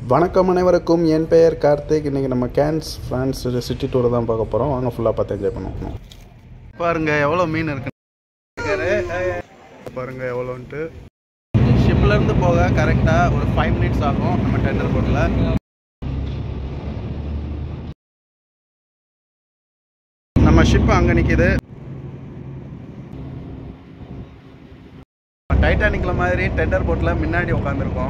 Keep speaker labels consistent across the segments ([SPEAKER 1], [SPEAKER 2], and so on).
[SPEAKER 1] வணக்கம் அனைவருக்கும் என் பெயர் கார்த்திக் இன்றைக்கி நம்ம கேன்ஸ் ஃப்ரான்ஸ் சிட்டி டூரை தான் பார்க்க போகிறோம் வாங்க ஃபுல்லாக பார்த்து என்ஜாய் பண்ணுவோம் பாருங்க எவ்வளோ மீன் இருக்கு பாருங்க எவ்வளோன்ட்டு ஷிப்லேருந்து போக கரெக்டாக ஒரு ஃபைவ் மினிட்ஸ் ஆகும் நம்ம டெண்டர் போட்டில் நம்ம ஷிப் அங்கே நிற்கிது டைட்டானிக்ல மாதிரி டெண்டர் போட்டில் முன்னாடி உட்காந்துருக்கோம்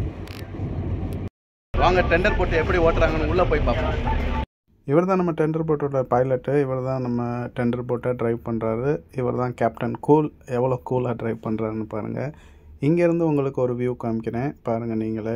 [SPEAKER 1] வாங்க டெண்டர் போட்டு எப்படி ஓட்டுறாங்கன்னு உள்ளே போய் பார்ப்போம் இவர் தான் நம்ம டெண்டர் போட்டோட பைலட்டு இவர் தான் நம்ம டெண்டர் போட்டை ட்ரைவ் பண்ணுறாரு இவர் தான் கேப்டன் கூல் எவ்வளோ கூலாக ட்ரைவ் பண்ணுறாருன்னு பாருங்கள் இங்கேருந்து உங்களுக்கு ஒரு வியூ காமிக்கிறேன் பாருங்கள் நீங்களே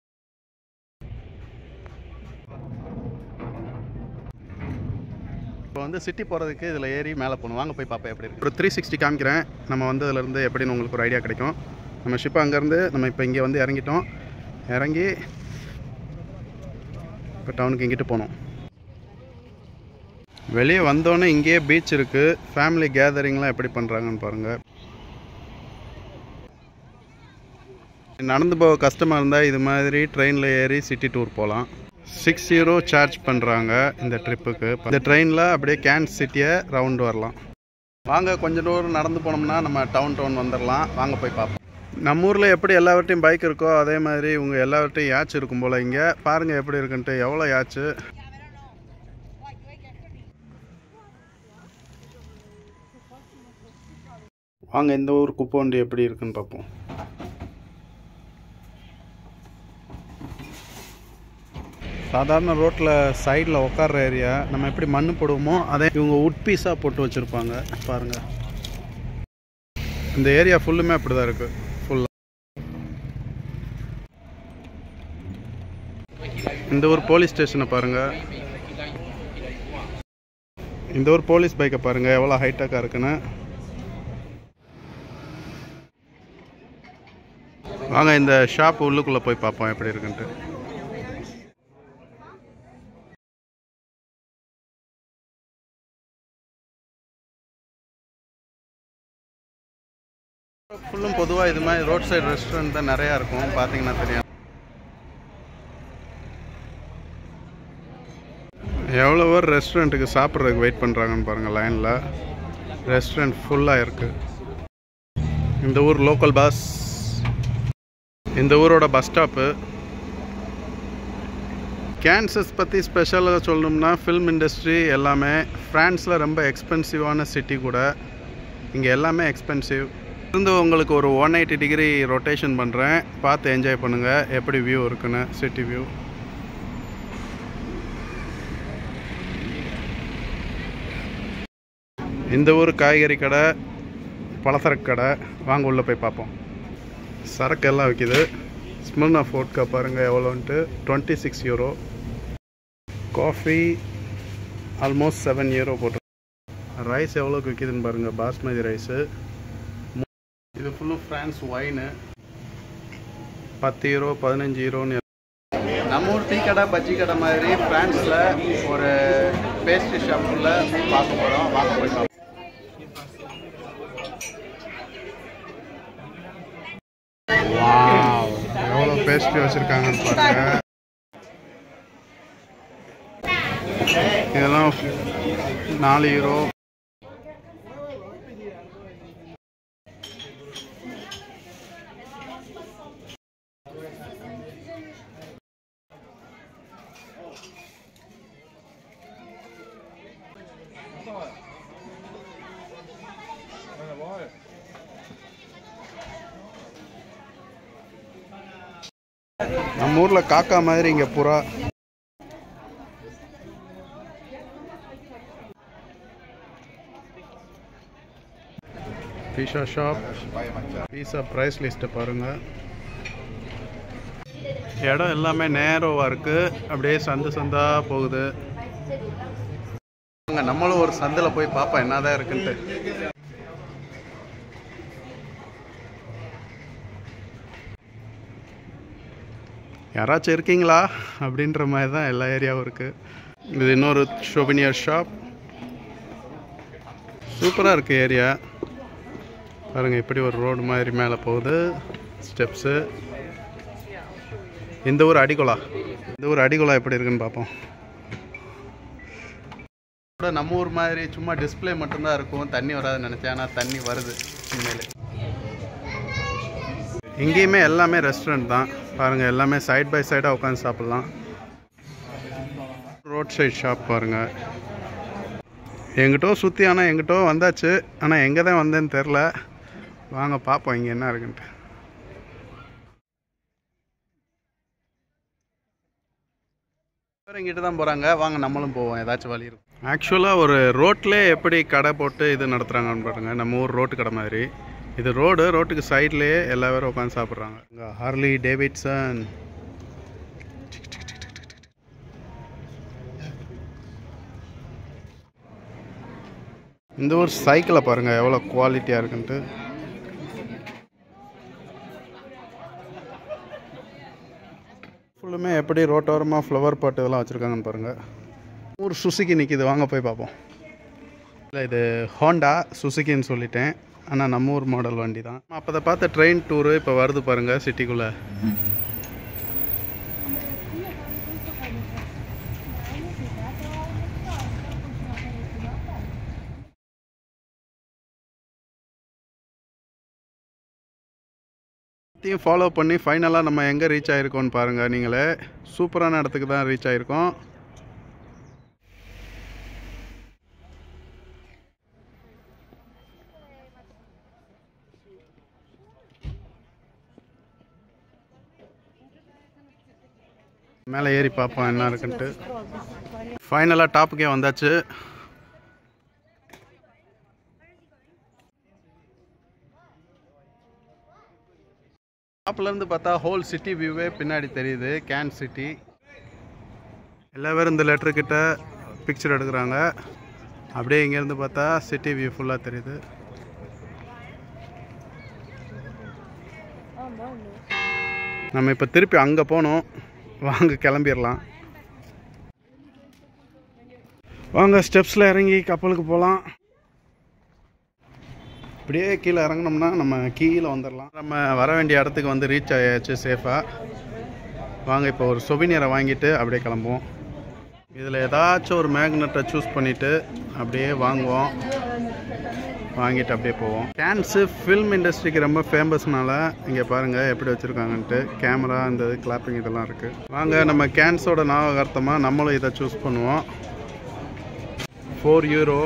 [SPEAKER 1] இப்போ வந்து சிட்டி போகிறதுக்கு இதில் ஏறி மேலே போகணும் வாங்க போய் பார்ப்பேன் எப்படி இருக்கு ஒரு த்ரீ சிக்ஸ்டி காமிக்கிறேன் நம்ம வந்து இதுலேருந்து எப்படின்னு உங்களுக்கு ஒரு ஐடியா கிடைக்கும் நம்ம ஷிப் அங்கேருந்து நம்ம இப்போ இங்கே வந்து இறங்கிட்டோம் இறங்கி இப்போ டவுனுக்கு இங்கிட்டு போனோம் வெளியே வந்தோன்னே இங்கேயே பீச் இருக்குது ஃபேமிலி கேதரிங்லாம் எப்படி பண்ணுறாங்கன்னு பாருங்கள் நடந்து போக கஷ்டமாக இருந்தால் இது மாதிரி ட்ரெயினில் ஏறி சிட்டி டூர் போகலாம் சிக்ஸ் ஜீரோ சார்ஜ் பண்ணுறாங்க இந்த ட்ரிப்புக்கு இந்த ட்ரெயினில் அப்படியே கேன்ஸ் சிட்டியை ரவுண்டு வரலாம் வாங்க கொஞ்ச தூரம் நடந்து போனோம்னா நம்ம டவுன் டவுன் வந்துடலாம் வாங்க போய் பார்ப்போம் நம்ம ஊரில் எப்படி எல்லாவற்றையும் பைக் இருக்கோ அதே மாதிரி இவங்க எல்லாவற்றையும் யாச்சு இருக்கும் போல் இங்கே பாருங்கள் எப்படி இருக்குன்ட்டு எவ்வளோ யாச்சு வாங்க இந்த ஊர் குப்பை வண்டி எப்படி இருக்குன்னு பார்ப்போம் சாதாரண ரோட்டில் சைடில் உட்கார்ற ஏரியா நம்ம எப்படி மண் போடுவோமோ அதே இவங்க உட் பீஸாக போட்டு வச்சுருப்பாங்க பாருங்கள் இந்த ஏரியா ஃபுல்லுமே அப்படி தான் இருக்குது ஃபுல்லாக இந்த ஒரு போலீஸ் ஸ்டேஷனை பாருங்கள் இந்த ஒரு போலீஸ் பைக்கை பாருங்கள் எவ்வளோ ஹைடெக்காக இருக்குன்னு வாங்க இந்த ஷாப் உள்ளுக்குள்ளே போய் பார்ப்போம் எப்படி இருக்குன்ட்டு ஃபுல்லும் பொதுவாக இது மாதிரி ரோட் சைடு ரெஸ்டாரண்ட் தான் நிறையா இருக்கும் பார்த்தீங்கன்னா தெரியும் எவ்வளோ பேர் ரெஸ்டாரண்ட்டுக்கு சாப்பிட்றதுக்கு வெயிட் பண்ணுறாங்கன்னு பாருங்கள் லைனில் ரெஸ்டாரண்ட் ஃபுல்லாக இருக்குது இந்த ஊர் லோக்கல் பஸ் இந்த ஊரோட பஸ் ஸ்டாப்பு கேன்சஸ் பற்றி ஸ்பெஷலாக சொல்லணும்னா ஃபில்ம் இண்டஸ்ட்ரி எல்லாமே ஃப்ரான்ஸில் ரொம்ப எக்ஸ்பென்சிவான சிட்டி கூட இங்கே எல்லாமே எக்ஸ்பென்சிவ் இருந்து உங்களுக்கு ஒரு ஒன் எயிட்டி டிகிரி ரொட்டேஷன் பண்ணுறேன் பார்த்து என்ஜாய் பண்ணுங்கள் எப்படி வியூ இருக்குன்னு சிட்டி வியூ இந்த ஊர் காய்கறி கடை பலசரக்கு கடை வாங்க உள்ளே போய் பார்ப்போம் சரக்கு எல்லாம் விற்கிது ஸ்மிர்னா ஃபோட்கா பாருங்கள் எவ்வளோன்ட்டு twenty six euro coffee almost seven euro போட்டு ரைஸ் எவ்வளோக்கு விற்கிதுன்னு பாருங்கள் பாஸ்மதி ரைஸு இது ஃபுல்லும் ஃப்ரான்ஸ் ஒயினு பத்து யூரோ பதினஞ்சு யூரோன்னு நம்ம ஊர் டீ கடை பஜ்ஜி கடை மாதிரி ஃப்ரான்ஸில் ஒரு பேஸ்ட்ரி ஷாப்புள்ள பார்க்க போகிறோம் வாங்க போய் பார்ப்போம் எவ்வளோ பேஸ்ட்ரி வச்சுருக்காங்கன்னு பாருங்க இதெல்லாம் நாலு யூரோ நம்ம ஊரில் காக்கா மாதிரி இங்கே புறா பீஸா ஷாப் பீஸா ப்ரைஸ் லிஸ்ட்டை பாருங்கள் இடம் எல்லாமே நேரோவாக இருக்குது அப்படியே சந்து சந்தாக போகுது நம்மளும் ஒரு சந்தில் போய் பார்ப்போம் என்னதான் இருக்குன்ட்டு யாராச்சும் இருக்கீங்களா அப்படின்ற மாதிரி தான் எல்லா ஏரியாவும் இருக்குது இது இன்னொரு ஷோபினியர் ஷாப் சூப்பராக இருக்குது ஏரியா பாருங்கள் இப்படி ஒரு ரோடு மாதிரி மேலே போகுது ஸ்டெப்ஸு இந்த ஊர் அடிக்குளா இந்த ஊர் அடிக்குளா எப்படி இருக்குன்னு பார்ப்போம் கூட நம்ம ஊர் மாதிரி சும்மா டிஸ்ப்ளே மட்டும்தான் இருக்கும் தண்ணி வராதுன்னு நினச்சேன் ஆனால் தண்ணி வருது உண்மையிலே இங்கேயுமே எல்லாமே ரெஸ்டாரண்ட் தான் பாருங்கள் எல்லாமே சைட் பை சைடாக உட்காந்து சாப்பிட்லாம் ரோட் சைட் ஷாப் பாருங்கள் எங்கிட்டோ சுற்றி ஆனால் எங்கிட்டோ வந்தாச்சு ஆனால் எங்கே தான் வந்தேன்னு தெரில வாங்க பார்ப்போம் இங்கே என்ன இருக்குன்ட்டு இங்கிட்ட தான் போகிறாங்க வாங்க நம்மளும் போவோம் ஏதாச்சும் வழி இருக்கும் ஆக்சுவலாக ஒரு ரோட்லே எப்படி கடை போட்டு இது நடத்துகிறாங்கன்னு பாருங்க நம்ம ஊர் ரோட்டு கடை மாதிரி இது ரோடு ரோட்டுக்கு சைட்லேயே எல்லா பேரும் உட்காந்து சாப்பிட்றாங்க இங்கே ஹார்லி டேவிட்சன் இந்த ஒரு சைக்கிளை பாருங்கள் எவ்வளோ குவாலிட்டியாக இருக்குன்ட்டு ஃபுல்லுமே எப்படி ரோட்டோரமாக ஃப்ளவர் பாட் இதெல்லாம் வச்சுருக்காங்கன்னு பாருங்கள் ஒரு சுசுக்கி நிற்கிது வாங்க போய் பார்ப்போம் இல்லை இது ஹோண்டா சுசுக்கின்னு சொல்லிட்டேன் ஆனால் நம்ம ஊர் மாடல் வண்டி தான் அப்போ அதை பார்த்த ட்ரெயின் டூரு இப்போ வருது பாருங்கள் சிட்டிக்குள்ளே எல்லாத்தையும் ஃபாலோ பண்ணி ஃபைனலாக நம்ம எங்கே ரீச் ஆகிருக்கோம்னு பாருங்கள் நீங்களே சூப்பரான இடத்துக்கு தான் ரீச் ஆகிருக்கோம் மேலே ஏறி பார்ப்போம் என்ன இருக்குன்ட்டு ஃபைனலாக டாப்புக்கே வந்தாச்சு டாப்லேருந்து பார்த்தா ஹோல் சிட்டி வியூவே பின்னாடி தெரியுது கேன் சிட்டி எல்லா பேரும் இந்த லெட்டர் கிட்ட பிக்சர் எடுக்கிறாங்க அப்படியே இங்கேருந்து பார்த்தா சிட்டி வியூ ஃபுல்லாக தெரியுது நம்ம இப்போ திருப்பி அங்கே போனோம் வாங்க கிளம்பிடலாம் வாங்க ஸ்டெப்ஸில் இறங்கி கப்பலுக்கு போகலாம் அப்படியே கீழே இறங்கினோம்னா நம்ம கீழே வந்துடலாம் நம்ம வர வேண்டிய இடத்துக்கு வந்து ரீச் ஆயாச்சு சேஃபாக வாங்க இப்போ ஒரு சொவினியரை வாங்கிட்டு அப்படியே கிளம்புவோம் இதில் ஏதாச்சும் ஒரு மேக்னெட்டை சூஸ் பண்ணிவிட்டு அப்படியே வாங்குவோம் வாங்கிட்டு அப்படியே போவோம் கேன்ஸு ஃபில்ம் இண்டஸ்ட்ரிக்கு ரொம்ப ஃபேமஸ்னால இங்கே பாருங்கள் எப்படி வச்சுருக்காங்கன்ட்டு கேமரா இந்த கிளாப்பிங் இதெல்லாம் இருக்குது வாங்க நம்ம கேன்ஸோட ஞாபகார்த்தமாக நம்மளும் இதை சூஸ் பண்ணுவோம் ஃபோர் யூரோ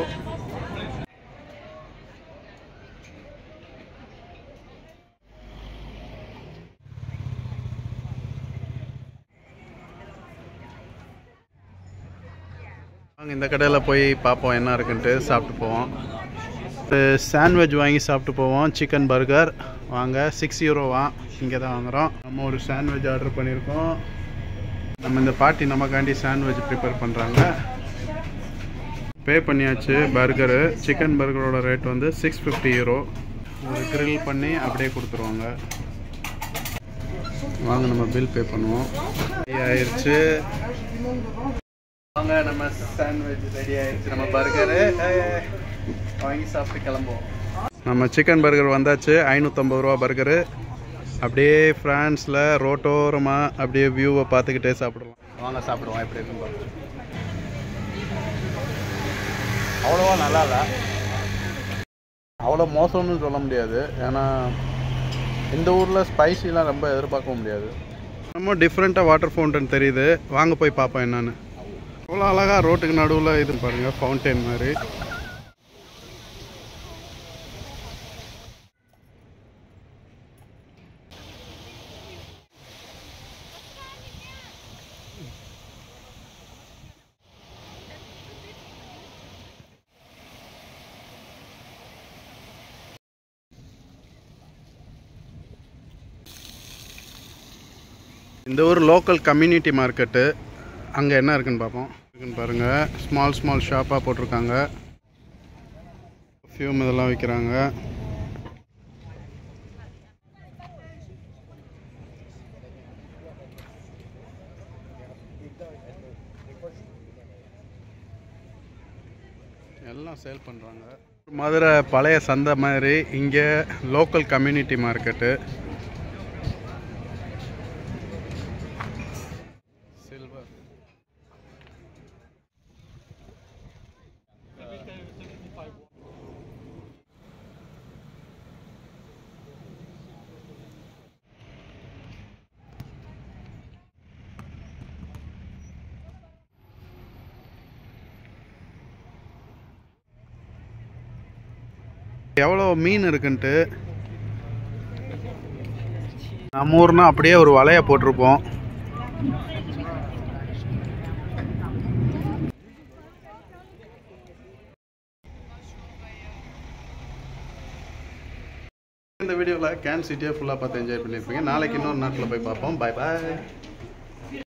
[SPEAKER 1] வாங்க இந்த கடையில் போய் பார்ப்போம் என்ன இருக்குன்ட்டு சாப்பிட்டு போவோம் சாண்ட்விச் வாங்கி சாப்பிட்டு போவோம் சிக்கன் பர்கர் வாங்க சிக்ஸ் யூரோவா இங்கே தான் வாங்குகிறோம் நம்ம ஒரு சாண்ட்விச் ஆர்டர் பண்ணியிருக்கோம் நம்ம இந்த பாட்டி நமக்காண்டி சாண்ட்விச் ப்ரிப்பேர் பண்ணுறாங்க பே பண்ணியாச்சு பர்கரு சிக்கன் பர்கரோட ரேட் வந்து சிக்ஸ் ஃபிஃப்டி யூரோ ஒரு கிரில் பண்ணி அப்படியே கொடுத்துருவாங்க வாங்க நம்ம பில் பே பண்ணுவோம் ஆயிடுச்சு வாங்க நம்ம சாண்ட்விச் ரெடி ஆயிடுச்சு நம்ம பர்கரு வாங்கி சாப்பிட்டு கிளம்புவோம் நம்ம சிக்கன் பர்கர் வந்தாச்சு ஐநூற்றம்பது ரூபா பர்கரு அப்படியே ஃப்ரான்ஸில் ரோட்டோரமாக அப்படியே வியூவை பார்த்துக்கிட்டே சாப்பிடுவோம் வாங்க சாப்பிடுவோம் எப்படி இருக்குன்னு பார்ப்போம் அவ்வளோவா நல்லா இல்லை அவ்வளோ மோசம்னு சொல்ல முடியாது ஏன்னா இந்த ஊரில் ஸ்பைசிலாம் ரொம்ப எதிர்பார்க்க முடியாது ரொம்ப டிஃப்ரெண்ட்டாக வாட்டர் ஃபவுண்டன் தெரியுது வாங்க போய் பார்ப்போம் என்னன்னு அவ்வளோ அழகாக ரோட்டுக்கு நடுவில் இது பாருங்கள் ஃபவுண்டைன் மாதிரி இந்த ஊர் லோக்கல் கம்யூனிட்டி மார்க்கெட்டு அங்கே என்ன இருக்குன்னு பார்ப்போம் இருக்குன்னு பாருங்கள் ஸ்மால் ஸ்மால் ஷாப்பாக போட்டிருக்காங்க பர்ஃப்யூம் இதெல்லாம் விற்கிறாங்க எல்லாம் சேல் பண்ணுறாங்க மதுரை பழைய சந்தை மாதிரி இங்கே லோக்கல் கம்யூனிட்டி மார்க்கெட்டு எவ்வளோ மீன் இருக்குன்ட்டு நம்ம ஊர்னா அப்படியே ஒரு வலையை போட்டிருப்போம் இந்த வீடியோவில் கேன் சிட்டியை ஃபுல்லாக பார்த்து என்ஜாய் பண்ணியிருப்பீங்க நாளைக்கு இன்னொரு நாட்டில் போய் பார்ப்போம் பாய் பாய்